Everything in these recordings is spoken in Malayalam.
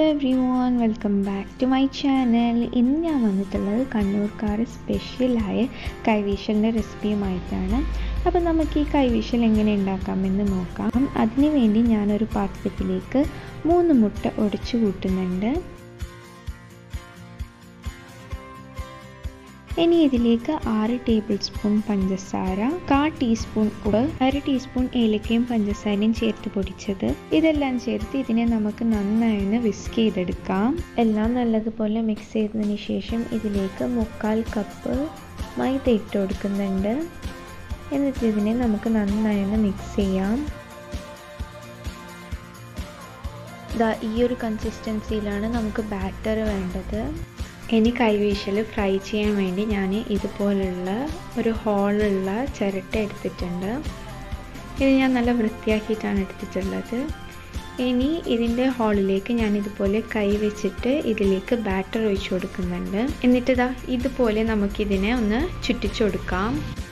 every everyone welcome back to my channel ഇന്ന് ഞാൻ വന്നിട്ടുള്ളത് കണ്ണൂർക്കാർ സ്പെഷ്യലായ കൈവീശലിൻ്റെ റെസിപ്പിയുമായിട്ടാണ് അപ്പോൾ നമുക്ക് ഈ കൈവീശൽ എങ്ങനെ ഉണ്ടാക്കാമെന്ന് നോക്കാം അതിനു വേണ്ടി ഞാനൊരു പാത്രത്തിലേക്ക് മൂന്ന് മുട്ട ഉടച്ചു കൂട്ടുന്നുണ്ട് ഇനി ഇതിലേക്ക് ആറ് ടേബിൾ സ്പൂൺ പഞ്ചസാര കാ ടീസ്പൂൺ ഉപ്പ് അര ടീസ്പൂൺ ഏലക്കയും പഞ്ചസാരയും ചേർത്ത് പൊടിച്ചത് ഇതെല്ലാം ചേർത്ത് ഇതിനെ നമുക്ക് നന്നായി ഒന്ന് വിസ്ക് ചെയ്തെടുക്കാം എല്ലാം നല്ലതുപോലെ മിക്സ് ചെയ്തതിന് ശേഷം ഇതിലേക്ക് മുക്കാൽ കപ്പ് മൈദ ഇട്ട് കൊടുക്കുന്നുണ്ട് എന്നിട്ട് ഇതിനെ നമുക്ക് നന്നായി ഒന്ന് മിക്സ് ചെയ്യാം ദാ ഈ ഒരു കൺസിസ്റ്റൻസിയിലാണ് നമുക്ക് ബാറ്റർ വേണ്ടത് ഇനി കൈവീശൽ ഫ്രൈ ചെയ്യാൻ വേണ്ടി ഞാൻ ഇതുപോലുള്ള ഒരു ഹോളുള്ള ചിരട്ട എടുത്തിട്ടുണ്ട് ഇത് ഞാൻ നല്ല വൃത്തിയാക്കിയിട്ടാണ് എടുത്തിട്ടുള്ളത് ഇനി ഇതിൻ്റെ ഹോളിലേക്ക് ഞാൻ ഇതുപോലെ കൈ വെച്ചിട്ട് ഇതിലേക്ക് ബാറ്റർ ഒഴിച്ചു കൊടുക്കുന്നുണ്ട് എന്നിട്ട് ഇതാ ഇതുപോലെ നമുക്കിതിനെ ഒന്ന് ചുറ്റിച്ചു കൊടുക്കാം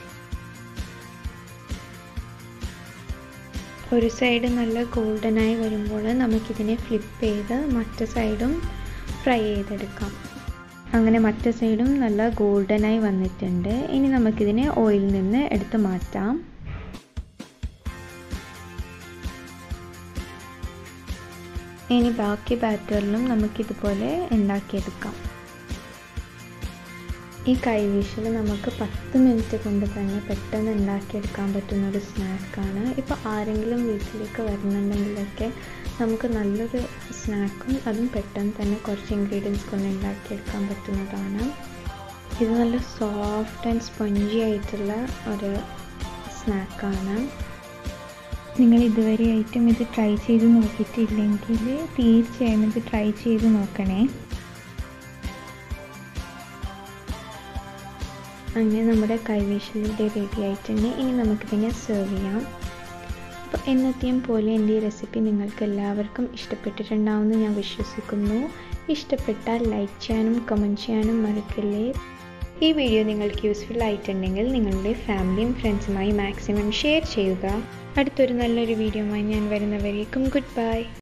ഒരു സൈഡ് നല്ല ഗോൾഡനായി വരുമ്പോൾ നമുക്കിതിനെ ഫ്ലിപ്പ് ചെയ്ത് മറ്റു സൈഡും ഫ്രൈ ചെയ്തെടുക്കാം അങ്ങനെ മറ്റേ സൈഡും നല്ല ഗോൾഡനായി വന്നിട്ടുണ്ട് ഇനി നമുക്കിതിനെ ഓയിലിൽ നിന്ന് എടുത്ത് മാറ്റാം ഇനി ബാക്കി ബാറ്ററിലും നമുക്കിതുപോലെ ഉണ്ടാക്കിയെടുക്കാം ഈ കൈവീശൽ നമുക്ക് പത്ത് മിനിറ്റ് കൊണ്ട് തന്നെ പെട്ടെന്ന് ഉണ്ടാക്കിയെടുക്കാൻ പറ്റുന്ന ഒരു സ്നാക്കാണ് ഇപ്പോൾ ആരെങ്കിലും വീട്ടിലേക്ക് വരുന്നുണ്ടെങ്കിലൊക്കെ നമുക്ക് നല്ലൊരു സ്നാക്കും അതും പെട്ടെന്ന് തന്നെ കുറച്ച് ഇൻഗ്രീഡിയൻസ് കൊണ്ട് ഉണ്ടാക്കിയെടുക്കാൻ പറ്റുന്നതാണ് ഇത് നല്ല സോഫ്റ്റ് ആൻഡ് സ്പഞ്ചി ആയിട്ടുള്ള ഒരു സ്നാക്കാണ് നിങ്ങൾ ഇതുവരെയായിട്ടും ഇത് ട്രൈ ചെയ്ത് നോക്കിയിട്ടില്ലെങ്കിൽ തീർച്ചയായും ഇത് ട്രൈ ചെയ്ത് നോക്കണേ അങ്ങനെ നമ്മുടെ കൈവീശലിൻ്റെ റെഡി ആയിട്ടുണ്ട് ഇനി നമുക്കിതിനെ സെർവ് ചെയ്യാം അപ്പോൾ എന്നത്തെയും പോലെ എൻ്റെ ഈ റെസിപ്പി നിങ്ങൾക്ക് എല്ലാവർക്കും ഇഷ്ടപ്പെട്ടിട്ടുണ്ടാവുമെന്ന് ഞാൻ വിശ്വസിക്കുന്നു ഇഷ്ടപ്പെട്ടാൽ ലൈക്ക് ചെയ്യാനും കമൻറ്റ് ചെയ്യാനും മറക്കല്ലേ ഈ വീഡിയോ നിങ്ങൾക്ക് യൂസ്ഫുൾ ആയിട്ടുണ്ടെങ്കിൽ നിങ്ങളുടെ ഫാമിലിയും ഫ്രണ്ട്സുമായി മാക്സിമം ഷെയർ ചെയ്യുക അടുത്തൊരു നല്ലൊരു വീഡിയോയുമായി ഞാൻ വരുന്നവരേക്കും ഗുഡ് ബൈ